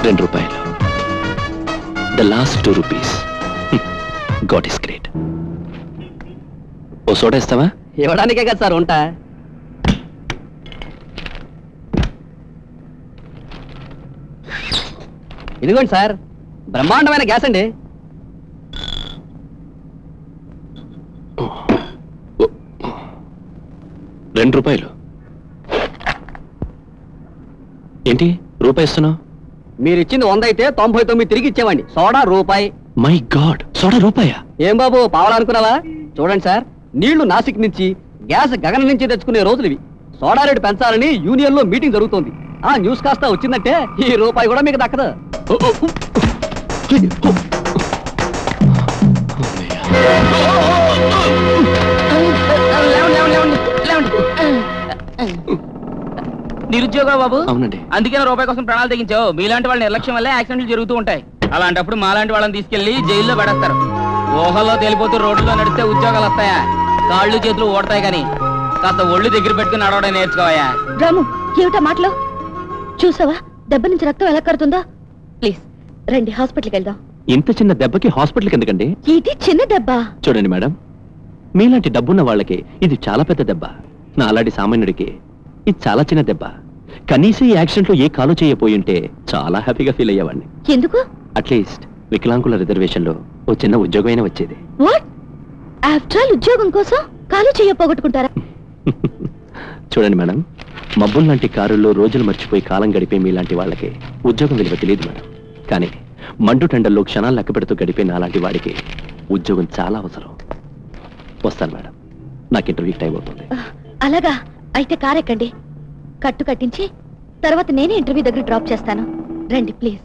రెండు రూపాయలు the last two rupees God is great ఓ సోడా ఇస్తావా ఇవ్వడానికే కదా సార్ ఉంటా ఇదిగోండి సార్ బ్రహ్మాండమైన గ్యాస్ అండి రెండు రూపాయలు ఏంటి రూపాయి ఇస్తున్నావు మీరు ఇచ్చింది వంద అయితే తొంభై తొమ్మిది తిరిగి ఇచ్చేవండి సోడా రూపాయి మై గాడ్ సోడా రూపాయా ఏం బాబు పావాలనుకున్నావా చూడండి సార్ నీళ్లు నాసిక్ నుంచి గ్యాస్ గగనం నుంచి తెచ్చుకునే రోజులు ఇవి సోడా రేటు పెంచాలని యూనియన్ లో మీటింగ్ జరుగుతోంది ఆ న్యూస్ కాస్త వచ్చిందంటే ఈ రూపాయి కూడా మీకు దక్కదు నిరుద్యోగ బాబు అవునండి అందుకే నా రూపాయి కోసం ప్రాణాలు తెగించావు మీలాంటి వాళ్ళ నిర్లక్ష్యం వల్లే యాక్సిడెంట్లు జరుగుతూ ఉంటాయి అలాంటప్పుడు మాలాంటి వాళ్ళని తీసుకెళ్లి జైల్లో పడేస్తారు ఊహల్లో తేలిపోతూ రోడ్డులో నడిస్తే ఉద్యోగాలు వస్తాయా కాళ్ళు చేతులు ఓడతాయి కానీ కాస్త ఒళ్ళు దగ్గర పెట్టుకుని నడవడం నేర్చుకోవయా రాము ఏమిటా మాటలు చూసావా దెబ్బ నుంచి రక్తం ఎలా కడుతుందా ప్లీజ్ రండి హాస్పిటల్కి వెళ్దాం ఇంత చిన్న దెబ్బకి హాస్పిటల్కి ఎందుకండి ఇది చిన్న దెబ్బ చూడండి మేడం మీలాంటి డబ్బున్న వాళ్ళకి ఇది చాలా పెద్ద దెబ్బ నా అలాంటి సామాన్యుడికి ఇది చాలా చిన్న దెబ్బ కనీసం ఈ యాక్సిడెంట్ లో ఏ కాలు చేయపోయి ఉంటే చాలా హ్యాపీగా ఫీల్ అయ్యేవాడిని ఎందుకు అట్లీస్ట్ వికలాంగుల రిజర్వేషన్ లో ఓ చిన్న ఉద్యోగం అయినా వచ్చేది వాట్ ఆఫ్టర్ ఆల్ ఉద్యోగం కోసం కాలు చెయ్య పోగొట్టుకుంటారా చూడండి మేడం మబ్బుల్ లాంటి కారుల్లో రోజులు మర్చిపోయి కాలం గడిపే మీలాంటి వాళ్ళకి ఉద్యోగం విలువ తెలియదు మేడం కానీ మండు టెండల్లో క్షణాలు లెక్క పెడుతూ గడిపే నాలాంటి వాడికి ఉద్యోగం చాలా అవసరం వస్తాను మేడం నాకు ఇంటర్వ్యూకి టైం అవుతుంది అలాగా అయితే కార్ ఎక్కండి కట్టు కట్టించి తర్వాత నేనే ఇంటర్వ్యూ దగ్గర డ్రాప్ చేస్తాను రండి please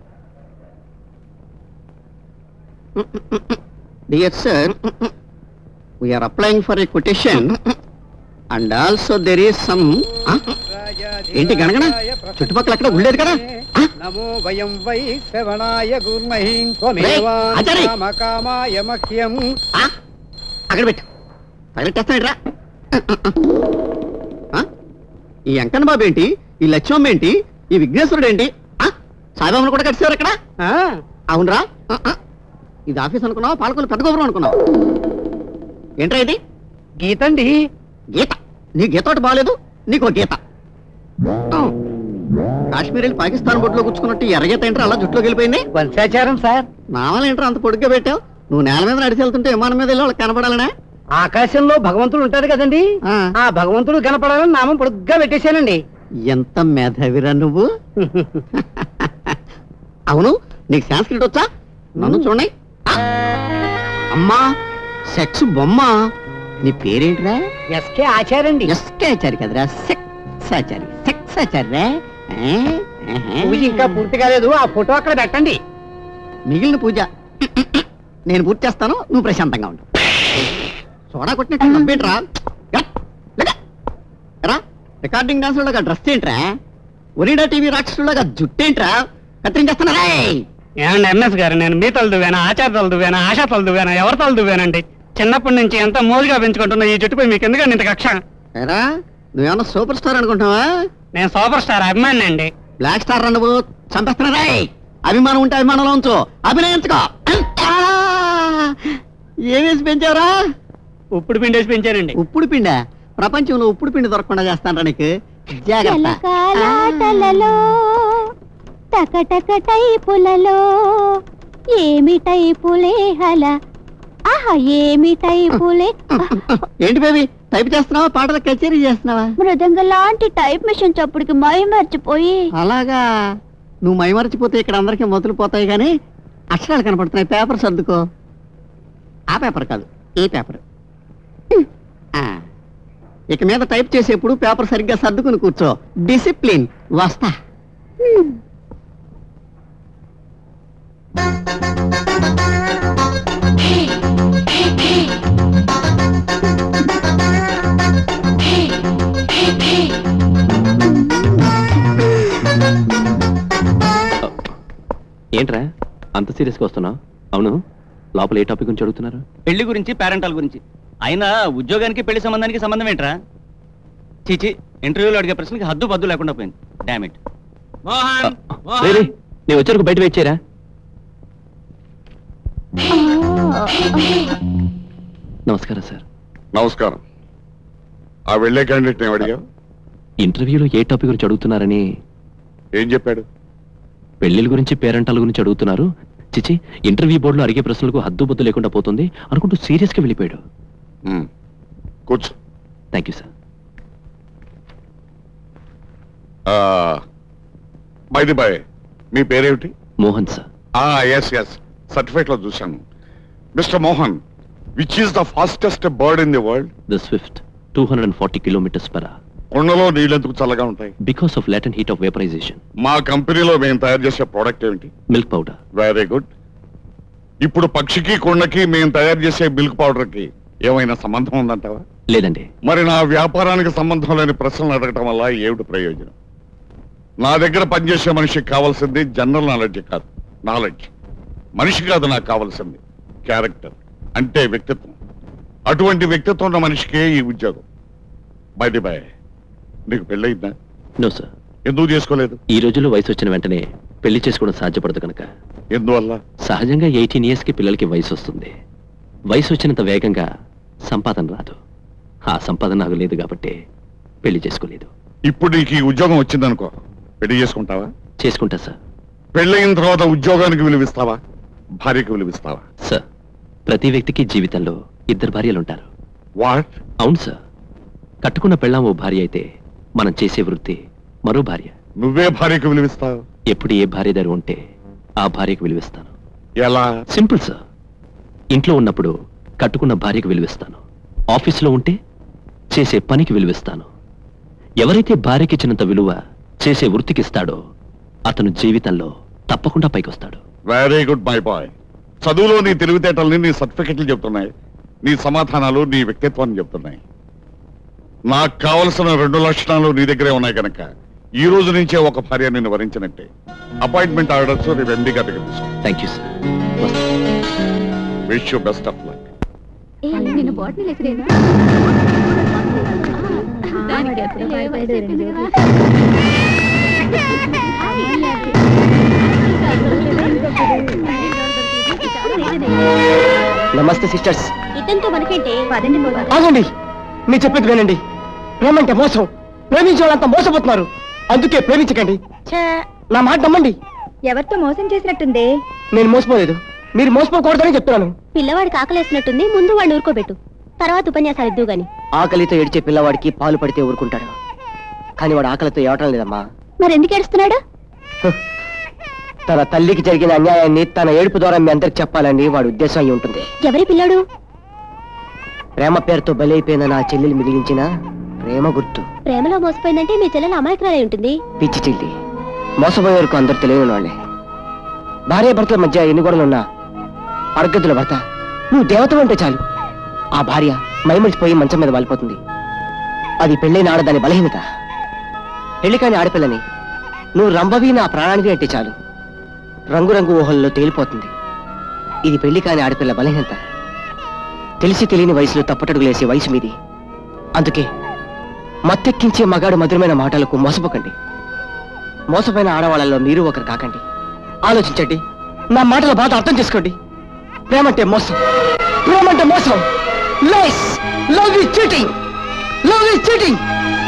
Dear sir, we are applying for a quotation and also there is some... ఆ? ఏంటి గణగణ చుట్టుపక్కల ఎక్కడ గుళ్ళేది కదా ఆ? నమో వయం వై శ్రవణాయ గుర్మహీం రేయ్, ఆచారి! కామాయ మహ్యం ఆ? అక్కడ పెట్టు తగిలిట్టేస్తాడు రా ఈ వెంకన్న బాబు ఏంటి ఈ లక్ష్మమ్మ ఏంటి ఈ విఘ్నేశ్వరుడు ఏంటి ఆ? సాయిబాబును కూడా కట్టారు ఇక్కడ అవునరా ఆ, ఆ. ఇది ఆఫీస్ అనుకున్నావా పాలకొల్లు పెద్ద గోపురం అనుకున్నావా ఏంట్రా ఇది గీతండి గీత నీ గీత ఒకటి బాగాలేదు నీకు ఒక గీత ఆ. కాశ్మీర్ వెళ్ళి పాకిస్తాన్ బొట్టులో కూర్చుకున్నట్టు ఈ ఎర్రగీత ఏంట్రా అలా జుట్టులోకి వెళ్ళిపోయింది వంశాచారం సార్ నావల్ ఏంట్రా అంత పొడుగ్గా పెట్టావు నువ్వు నేల మీద నడిచి వెళ్తుంటే విమానం మీద వెళ్ళి వాళ్ళకి కనపడాలనే ఆకాశంలో భగవంతుడు ఉంటాడు కదండి ఆ. ఆ భగవంతుడు కనపడాలని నామం పొడుగ్గా పెట్టేశానండి ఎంత మేధావిరా నువ్వు అవును నీకు సాంస్క్రిట్ వచ్చా నన్ను చూడండి ఆ. అమ్మా సెక్స్ బొమ్మ నీ పేరేంటిరా ఎస్కే ఆచారండి ఎస్కే ఆచారి కదరా సెక్స్ ఆచారి సెక్స్ ఆచారి రా ఆ? ఆహా. పూజ ఇంకా పూర్తి కాలేదు ఆ ఫోటో అక్కడ పెట్టండి మిగిలిన పూజ నేను పూర్తి చేస్తాను నువ్వు ప్రశాంతంగా ఉండు సోడా కొట్టినట్టు నవ్వేంట్రా రా రికార్డింగ్ డాన్స్ లాగా డ్రెస్ ఏంట్రా ఒరిడా టీవీ రాక్షసులాగా జుట్టేంట్రా కత్తిరించేస్తున్నారా ఏమండి ఎంఎస్ గారు నేను మీ తల దువ్వానా ఆచార తల దువ్వానా ఆశా తల దువ్వానా ఎవరి తల దువ్వానండి చిన్నప్పటి నుంచి ఎంత మోజుగా పెంచుకుంటున్నా ఈ జుట్టుపై మీకు ఎందుకండి ఇంత కక్ష ఏరా నువ్వేమన్నా సూపర్ స్టార్ అనుకుంటున్నావా నేను సూపర్ స్టార్ అభిమాని అండి బ్లాక్ స్టార్ రా నువ్వు చంపేస్తున్నారా అభిమానం ఉంటే అభిమానంలో ఉంచు అభినయించుకో ఆ! ఏమేసి పెంచావురా ఉప్పుడు పిండేసి పెంచారండి ఉప్పుడు పిండ ప్రపంచంలో ఉప్పుడు పిండి దొరకకుండా చేస్తాను నీకు జాగ్రత్త జలకాలాటలలో టకటక టైపులలో ఏమి టైపులే హల ఆహా ఏమి టైపులే ఏంటి బేబీ టైప్ చేస్తున్నావా పాటల కచేరీ చేస్తున్నావా మృదంగ లాంటి టైప్ మిషన్ చప్పుడుకి మై మర్చిపోయి అలాగా నువ్వు మైమరచిపోతే ఇక్కడ అందరికీ మొదలు పోతాయి కానీ అక్షరాలు కనపడుతున్నాయి పేపర్ సర్దుకో ఆ పేపర్ కాదు ఈ పేపర్ ఆ. ఇక మీద టైప్ చేసేప్పుడు పేపర్ సరిగ్గా సర్దుకుని కూర్చో డిసిప్లిన్ వస్తా ఏంట్రా అంత సీరియస్గా వస్తున్నావు అవును లోపల ఏ టాపిక్ గురించి అడుగుతున్నారు పెళ్లి గురించి పేరెంటాల గురించి అయినా ఉద్యోగానికి పెళ్లి సంబంధానికి సంబంధం ఏంట్రా చీచి ఇంటర్వ్యూలో అడిగే ప్రశ్నకి హద్దు పద్దు లేకుండా పోయింది డామిట్ మోహన్ రే, రే, నేను వచ్చారు బయట వెయిట్ చేయరా నమస్కారం సార్ నమస్కారం ఆ వెళ్ళే క్యాండిడేట్ నేను అడిగా ఇంటర్వ్యూలో ఏ టాపిక్ గురించి అడుగుతున్నారని ఏం చెప్పాడు పెళ్లిళ్ళ గురించి పేరెంటాల గురించి అడుగుతున్నారు చిచి ఇంటర్వ్యూ బోర్డులో అడిగే ప్రశ్నలకు హద్దు బొద్దు లేకుండా పోతుంది అనుకుంటూ సీరియస్ గా వెళ్ళిపోయాడు మ్మ్. కూర్చో thank you sir by the by మీ పేరేమిటి Mohan sir S S certificate లో చూశాను Mister Mohan which is the fastest bird in the world the swift two hundred and forty kilometres per కొండలో నీళ్ళెందుకు చల్లగా ఉంటాయి because of latent heat of vaporisation మా కంపెనీలో మేము తయారు చేసే ప్రోడక్ట్ ఏమిటి మిల్క్ పౌడర్ వెరీ గుడ్ ఇప్పుడు పక్షికి కొండకి మేము తయారు చేసే మిల్క్ పౌడర్ కి ఏమైనా సంబంధం ఉందంటావా లేదండి మరి నా వ్యాపారానికి సంబంధం లేని ప్రశ్నలు అడగటం వల్ల ఏమిటి ప్రయోజనం నా దగ్గర పనిచేసే మనిషికి కావాల్సింది జనరల్ నాలెడ్జ్ కాదు నాలెడ్జ్ మనిషి కాదు నాకు కావాల్సింది క్యారెక్టర్ అంటే వ్యక్తిత్వం అటువంటి వ్యక్తిత్వం ఉన్న మనిషికే ఈ ఉద్యోగం బయటి బాయ్ నీకు పెళ్ళయిందా నో సార్ ఎందుకు చేసుకోలేదు ఈ రోజుల్లో వయసు వచ్చిన వెంటనే పెళ్లి చేసుకోవడం సాధ్యపడదు కనుక ఎందువల్ల సహజంగా ఎయిటీన్ ఇయర్స్ కి పిల్లలకి వయసు వస్తుంది వయసు వచ్చినంత వేగంగా సంపాదన రాదు ఆ సంపాదన నాకు లేదు కాబట్టి పెళ్లి చేసుకోలేదు ఇప్పుడు నీకు ఈ ఉద్యోగం వచ్చిందనుకో పెళ్లి చేసుకుంటావా చేసుకుంటా సార్ పెళ్ళయిన తర్వాత ఉద్యోగానికి విలువిస్తావా భార్యకి విలువిస్తావా సార్ ప్రతి వ్యక్తికి జీవితంలో ఇద్దరు భార్యలు ఉంటారు వాట్ అవును సార్ కట్టుకున్న పెళ్ళాం ఓ భార్య అయితే మనం చేసే వృత్తి మరో భార్య నువ్వే భార్యకి విలువిస్తావు ఎప్పుడు ఏ భార్య దగ్గర ఉంటే ఆ భార్యకు విలువిస్తాను ఎలా సింపుల్ సార్ ఇంట్లో ఉన్నప్పుడు కట్టుకున్న భార్యకు విలువిస్తాను ఆఫీసులో ఉంటే చేసే పనికి విలువిస్తాను ఎవరైతే భార్యకి ఇచ్చినంత విలువ చేసే వృత్తికి ఇస్తాడో అతను జీవితంలో తప్పకుండా పైకొస్తాడు వెరీ గుడ్ మై బాయ్ చదువులో నీ తెలివితేటల్ని నీ సర్టిఫికెట్లు చెప్తున్నాయి నీ సమాధానాలు నీ వ్యక్తిత్వాన్ని చెప్తున్నాయి నాకు కావలసిన రెండు లక్షణాలు నీ దగ్గరే ఉన్నాయి కనుక ఈ రోజు నుంచే ఒక భార్య నిన్ను వరించినట్టే అపాయింట్మెంట్ ఆర్డర్స్ రేపు ఎండి గారికి తీసుకో థ్యాంక్ యూ సార్ వస్తాను wish you best of luck నిన్ను బాటిల్ ఎక్కడేనా నమస్తే సిస్టర్స్ ఇతనితో మనకేంటే పదండి పోదాం. ఆగండి మీరు చెప్పేది వినండి ప్రేమంటే మోసం ప్రేమించే వాళ్ళంతా మోసపోతున్నారు అందుకే ప్రేమించకండి ఛే, నా మాట నమ్మండి ఎవరితో మోసం చేసినట్టుంది నేను మోసపోలేదు మీరు మోసపోకూడదని చెప్తున్నాను పిల్లవాడికి ఆకలేసినట్టుంది ముందు వాడిని ఊరుకోబెట్టు తర్వాత ఉపన్యాసాలు ఇద్దు గాని ఆకలితో ఏడిచే పిల్లవాడికి పాలు పడితే ఊరుకుంటాడు కానీ వాడు ఆకలితో ఏవటం లేదమ్మా మరి ఎందుకు ఏడుస్తున్నాడు హ్. తన తల్లికి జరిగిన అన్యాయాన్ని తన ఏడుపు ద్వారా మీ అందరికి చెప్పాలని వాడి ఉద్దేశం అయి ఉంటుంది ఎవరి పిల్లాడు ప్రేమ పేరుతో బలైపోయిన నా చెల్లెలు మిగిలించిన ప్రేమ గుర్తు ప్రేమలో మోసపోయిందంటే మీ చెల్లెలు అమాయకురాలై ఉంటుంది పిచ్చి చెల్లి మోసపోయే వరకు అందరు తెలియని వాళ్ళే భార్య భర్తల మధ్య ఎన్ని గొడవలున్నా అరగతుల భర్త నువ్వు దేవత అంటే చాలు ఆ భార్య మైమరిచిపోయి మంచం మీద వాలిపోతుంది అది పెళ్ళైన ఆడదాని బలహీనత పెళ్లి కాని ఆడపిల్లని నువ్వు రంభవి నా ప్రాణానివి అంటే చాలు రంగురంగు ఊహల్లో తేలిపోతుంది ఇది పెళ్లి కాని ఆడపిల్ల బలహీనత తెలిసి తెలియని వయసులో తప్పటడుగులేసే వయసు మీది అందుకే మత్తెక్కించే మగాడు మధురమైన మాటలకు మోసపోకండి మోసపోయిన ఆడవాళ్ళలో మీరు ఒకరు కాకండి ఆలోచించండి నా మాటల బాధ అర్థం చేసుకోండి ప్రేమంటే మోసం ప్రేమంటే మోసం love is cheating love is cheating